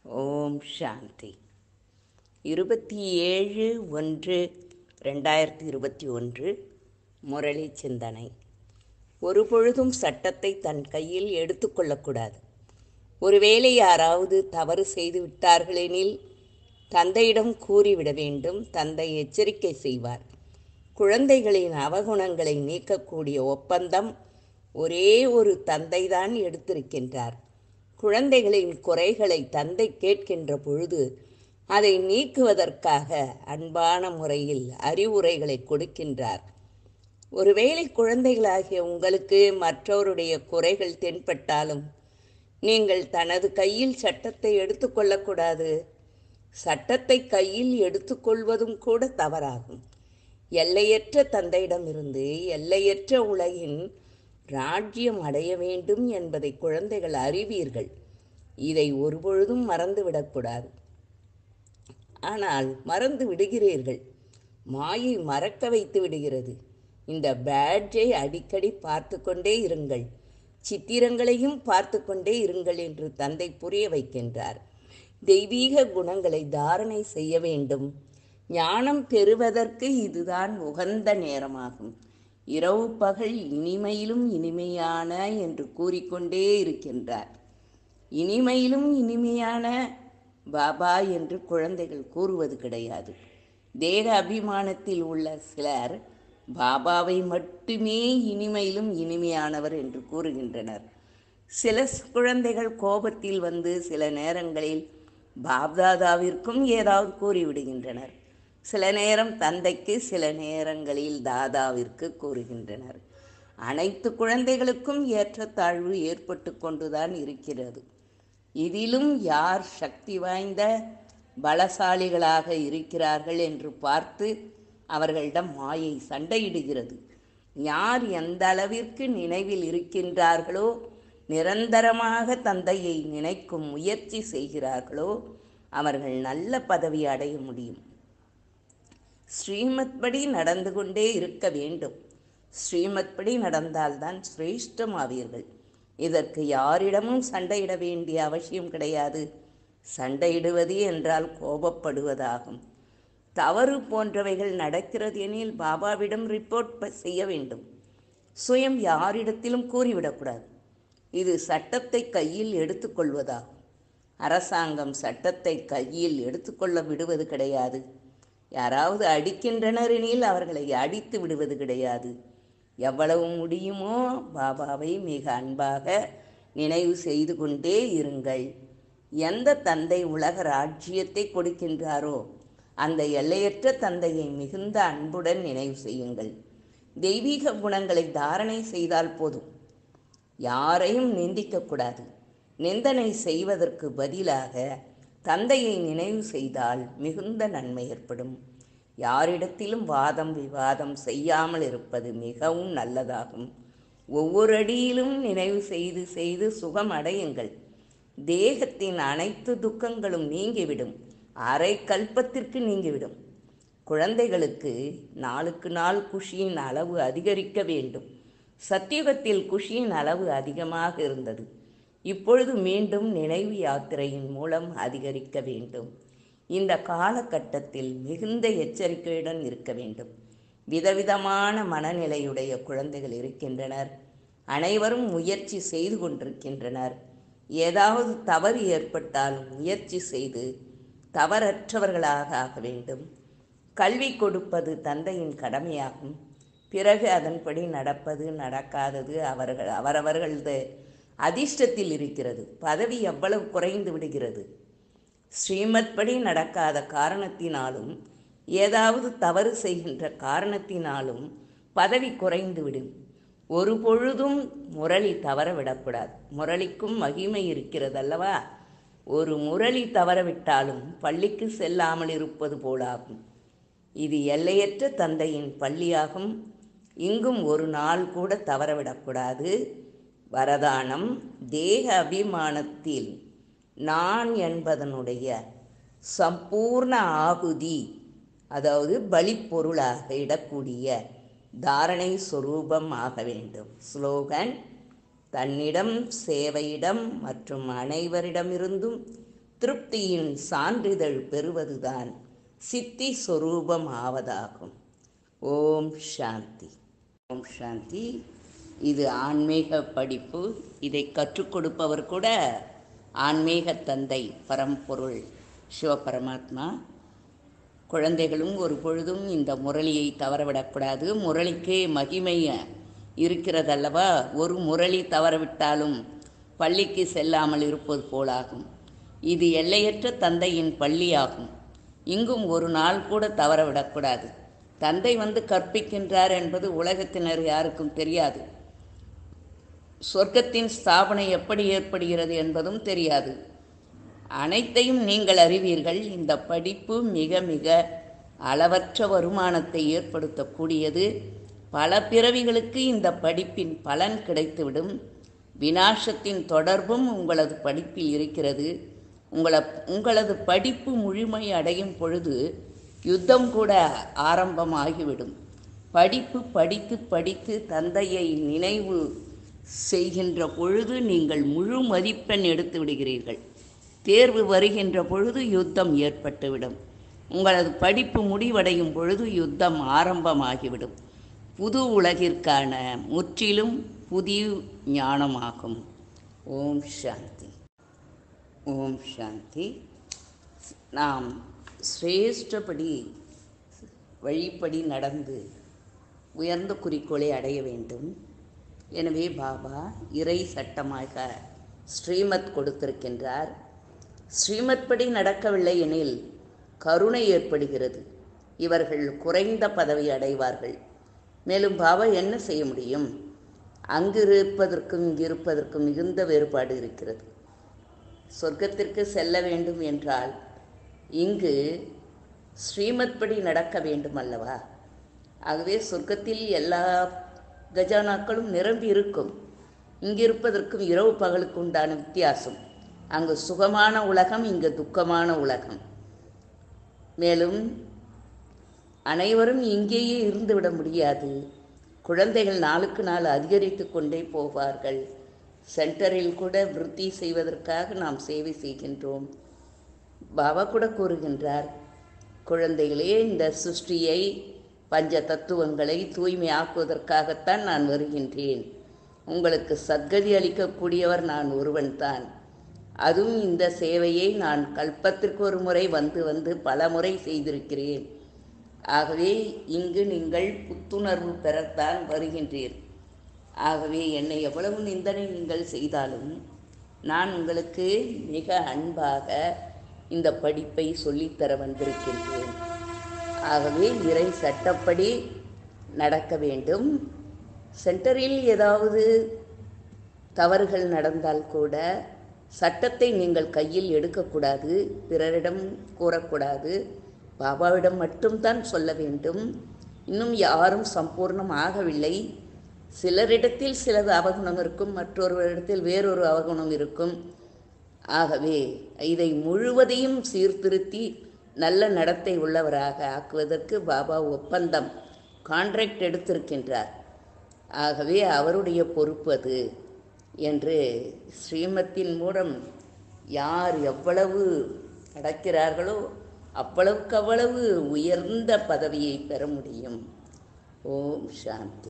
ஓம் சாந்தி இருபத்தி ஏழு ஒன்று ரெண்டாயிரத்தி இருபத்தி ஒன்று முரளி சிந்தனை ஒரு பொழுதும் சட்டத்தை தன் கையில் எடுத்துக்கொள்ளக்கூடாது ஒருவேளை யாராவது தவறு செய்து விட்டார்களெனில் தந்தையிடம் கூறிவிட வேண்டும் தந்தை எச்சரிக்கை செய்வார் குழந்தைகளின் அவகுணங்களை நீக்கக்கூடிய ஒப்பந்தம் ஒரே ஒரு தந்தைதான் எடுத்திருக்கின்றார் குழந்தைகளின் குறைகளை தந்தை கேட்கின்ற பொழுது அதை நீக்குவதற்காக அன்பான முறையில் அறிவுரைகளை கொடுக்கின்றார் ஒருவேளை குழந்தைகளாகிய உங்களுக்கு மற்றவருடைய குறைகள் தென்பட்டாலும் நீங்கள் தனது கையில் சட்டத்தை எடுத்துக்கொள்ளக்கூடாது சட்டத்தை கையில் எடுத்துக்கொள்வதும் கூட தவறாகும் எல்லையற்ற தந்தையிடமிருந்து எல்லையற்ற உலகின் ராஜ்யம் அடைய வேண்டும் என்பதை குழந்தைகள் அறிவீர்கள் இதை ஒருபொழுதும் மறந்துவிடக்கூடாது ஆனால் மறந்து விடுகிறீர்கள் மாயை மறக்க வைத்து விடுகிறது இந்த பேட்ஜை அடிக்கடி பார்த்து கொண்டே இருங்கள் சித்திரங்களையும் பார்த்து கொண்டே இருங்கள் என்று தந்தை புரிய வைக்கின்றார் தெய்வீக குணங்களை தாரணை செய்ய வேண்டும் ஞானம் பெறுவதற்கு இதுதான் உகந்த நேரமாகும் இரவு பகல் இனிமையிலும் இனிமையான என்று கூறிக்கொண்டே இருக்கின்றார் இனிமையிலும் இனிமையான பாபா என்று குழந்தைகள் கூறுவது கிடையாது தேக அபிமானத்தில் உள்ள சிலர் பாபாவை மட்டுமே இனிமையிலும் இனிமையானவர் என்று கூறுகின்றனர் சில குழந்தைகள் கோபத்தில் வந்து சில நேரங்களில் பாப்தாதாவிற்கும் ஏதாவது கூறிவிடுகின்றனர் சில நேரம் தந்தைக்கு சில நேரங்களில் தாதாவிற்கு கூறுகின்றனர் அனைத்து குழந்தைகளுக்கும் ஏற்றத்தாழ்வு ஏற்பட்டு கொண்டுதான் இருக்கிறது இதிலும் யார் சக்தி வாய்ந்த பலசாலிகளாக இருக்கிறார்கள் என்று பார்த்து அவர்களிடம் மாயை சண்டையிடுகிறது யார் எந்த அளவிற்கு நினைவில் இருக்கின்றார்களோ நிரந்தரமாக தந்தையை நினைக்கும் முயற்சி செய்கிறார்களோ அவர்கள் நல்ல பதவி அடைய முடியும் ஸ்ரீமத் படி நடந்து கொண்டே இருக்க வேண்டும் ஸ்ரீமத் படி நடந்தால்தான் சிரேஷ்டமாவீர்கள் இதற்கு யாரிடமும் சண்டையிட வேண்டிய அவசியம் கிடையாது சண்டையிடுவது என்றால் கோபப்படுவதாகும் தவறு போன்றவைகள் நடக்கிறது எனில் பாபாவிடம் ரிப்போர்ட் செய்ய வேண்டும் சுயம் யாரிடத்திலும் கூறிவிடக்கூடாது இது சட்டத்தை கையில் எடுத்துக்கொள்வதாகும் அரசாங்கம் சட்டத்தை கையில் எடுத்துக்கொள்ள விடுவது கிடையாது யாராவது அடிக்கின்றனர் எனில் அவர்களை அடித்து விடுவது கிடையாது எவ்வளவு முடியுமோ பாபாவை மிக அன்பாக நினைவு செய்து கொண்டே இருங்கள் எந்த தந்தை உலக ராஜ்யத்தை கொடுக்கின்றாரோ அந்த எல்லையற்ற தந்தையை மிகுந்த அன்புடன் நினைவு செய்யுங்கள் தெய்வீக குணங்களை தாரணை செய்தால் போதும் யாரையும் நிந்திக்கக்கூடாது நிந்தனை செய்வதற்கு பதிலாக தந்தையை நினைவு செய்தால் மிகுந்த நன்மை ஏற்படும் யாரிடத்திலும் வாதம் விவாதம் செய்யாமல் இருப்பது மிகவும் நல்லதாகும் ஒவ்வொரு அடியிலும் நினைவு செய்து செய்து சுகம் அடையுங்கள் தேகத்தின் அனைத்து துக்கங்களும் நீங்கிவிடும் அரை கல்பத்திற்கு நீங்கிவிடும் குழந்தைகளுக்கு நாளுக்கு நாள் குஷியின் அளவு அதிகரிக்க வேண்டும் சத்தியுகத்தில் குஷியின் அளவு அதிகமாக இருந்தது இப்பொழுது மீண்டும் நினைவு யாத்திரையின் மூலம் அதிகரிக்க வேண்டும் இந்த காலகட்டத்தில் மிகுந்த எச்சரிக்கையுடன் இருக்க வேண்டும் விதவிதமான மனநிலையுடைய குழந்தைகள் இருக்கின்றனர் அனைவரும் முயற்சி செய்து கொண்டிருக்கின்றனர் ஏதாவது தவறு ஏற்பட்டால் முயற்சி செய்து தவறற்றவர்களாக ஆக வேண்டும் கல்வி கொடுப்பது தந்தையின் கடமையாகும் பிறகு அதன்படி நடப்பது நடக்காதது அவர்கள் அவரவர்களது அதிர்ஷ்டத்தில் இருக்கிறது பதவி எவ்வளவு குறைந்து விடுகிறது ஸ்ரீமத் படி நடக்காத காரணத்தினாலும் ஏதாவது தவறு செய்கின்ற காரணத்தினாலும் பதவி குறைந்து விடும் ஒரு பொழுதும் முரளி தவற விடக்கூடாது முரளிக்கும் மகிமை இருக்கிறது அல்லவா ஒரு முரளி தவறவிட்டாலும் பள்ளிக்கு செல்லாமல் இருப்பது போலாகும் இது எல்லையற்ற தந்தையின் பள்ளியாகும் இங்கும் ஒரு நாள் கூட தவறவிடக்கூடாது வரதானம் தேக அபிமானத்தில் நான் என்பதனுடைய சம்பூர்ண ஆகுதி அதாவது பலிப்பொருளாக இடக்கூடிய தாரணை சொரூபம் ஆக வேண்டும் ஸ்லோகன் தன்னிடம் சேவையிடம் மற்றும் அனைவரிடமிருந்தும் திருப்தியின் சான்றிதழ் பெறுவதுதான் சித்தி சொரூபம் ஆவதாகும் ஓம் சாந்தி ஓம் சாந்தி இது ஆன்மீக படிப்பு இதை கற்றுக் கொடுப்பவர் கூட ஆன்மீக தந்தை பரம்பொருள் சிவபரமாத்மா குழந்தைகளும் ஒரு பொழுதும் இந்த முரளியை தவறவிடக்கூடாது முரளிக்கு மகிமை இருக்கிறதல்லவா ஒரு முரளி தவறவிட்டாலும் பள்ளிக்கு செல்லாமல் இருப்பது போலாகும் இது எல்லையற்ற தந்தையின் பள்ளியாகும் இங்கும் ஒரு நாள் கூட தவறவிடக்கூடாது தந்தை வந்து கற்பிக்கின்றார் என்பது உலகத்தினர் யாருக்கும் தெரியாது சொர்க்கத்தின் ஸ்தாபனை எப்படி ஏற்படுகிறது என்பதும் தெரியாது அனைத்தையும் நீங்கள் அறிவீர்கள் இந்த படிப்பு மிக மிக அளவற்ற வருமானத்தை ஏற்படுத்தக்கூடியது பல பிறவிகளுக்கு இந்த படிப்பின் பலன் கிடைத்துவிடும் வினாசத்தின் தொடர்பும் உங்களது படிப்பில் இருக்கிறது உங்களை உங்களது படிப்பு முழுமை அடையும் பொழுது யுத்தம் கூட ஆரம்பமாகிவிடும் படிப்பு படித்து படித்து தந்தையை நினைவு செய்கின்ற பொழுது நீங்கள் முழு மதிப்பெண் எடுத்து விடுகிறீர்கள் தேர்வு வருகின்ற பொழுது யுத்தம் ஏற்பட்டுவிடும் உங்களது படிப்பு முடிவடையும் பொழுது யுத்தம் ஆரம்பமாகிவிடும் புது உலகிற்கான முற்றிலும் புதிய ஞானமாகும் ஓம் சாந்தி ஓம் சாந்தி நாம் சிரேஷ்டபடி வழிப்படி நடந்து உயர்ந்த குறிக்கோளை அடைய வேண்டும் எனவே பாபா இறை சட்டமாக ஸ்ரீமத் கொடுத்திருக்கின்றார் ஸ்ரீமத் படி நடக்கவில்லை எனில் கருணை ஏற்படுகிறது இவர்கள் குறைந்த பதவி அடைவார்கள் மேலும் பாபா என்ன செய்ய முடியும் அங்கு இருப்பதற்கும் இங்கு இருப்பதற்கும் மிகுந்த வேறுபாடு இருக்கிறது சொர்க்கத்திற்கு செல்ல வேண்டும் என்றால் இங்கு ஸ்ரீமத் படி நடக்க வேண்டும் அல்லவா ஆகவே சொர்க்கத்தில் எல்லா கஜானாக்களும் நிரம்பி இருக்கும் இங்கு இருப்பதற்கும் இரவு பகலுக்கு உண்டான வித்தியாசம் அங்கு சுகமான உலகம் இங்கு துக்கமான உலகம் மேலும் அனைவரும் இங்கேயே இருந்துவிட முடியாது குழந்தைகள் நாளுக்கு நாள் அதிகரித்து கொண்டே போவார்கள் சென்டரில் கூட விருத்தி செய்வதற்காக நாம் சேவை செய்கின்றோம் பாபா கூட கூறுகின்றார் குழந்தைகளே இந்த சிருஷ்டியை பஞ்ச தத்துவங்களை தூய்மையாக்குவதற்காகத்தான் நான் வருகின்றேன் உங்களுக்கு சத்கதி அளிக்கக்கூடியவர் நான் ஒருவன்தான் அதுவும் இந்த சேவையை நான் கல்பத்திற்கு ஒரு முறை வந்து வந்து பல முறை செய்திருக்கிறேன் ஆகவே இங்கு நீங்கள் புத்துணர்வு பெறத்தான் வருகின்றீர் ஆகவே என்னை எவ்வளவு நிந்தனை நீங்கள் செய்தாலும் நான் உங்களுக்கு மிக அன்பாக இந்த படிப்பை சொல்லித்தர வந்திருக்கின்றேன் ஆகவே இறை சட்டப்படி நடக்க வேண்டும் சென்டரில் ஏதாவது தவறுகள் நடந்தால் கூட சட்டத்தை நீங்கள் கையில் எடுக்கக்கூடாது பிறரிடம் கூறக்கூடாது பாபாவிடம் மட்டும்தான் சொல்ல வேண்டும் இன்னும் யாரும் சம்பூர்ணம் ஆகவில்லை சிலரிடத்தில் சிலது அவகுணம் இருக்கும் மற்றொருவரிடத்தில் வேறொரு அவகுணம் இருக்கும் ஆகவே இதை முழுவதையும் சீர்திருத்தி நல்ல நடத்தை உள்ளவராக ஆக்குவதற்கு பாபா ஒப்பந்தம் கான்ட்ராக்ட் எடுத்திருக்கின்றார் ஆகவே அவருடைய பொறுப்பு அது என்று ஸ்ரீமத்தின் மூலம் யார் எவ்வளவு நடக்கிறார்களோ அவ்வளவுக்கு அவ்வளவு உயர்ந்த பதவியை பெற முடியும் ஓம் சாந்தி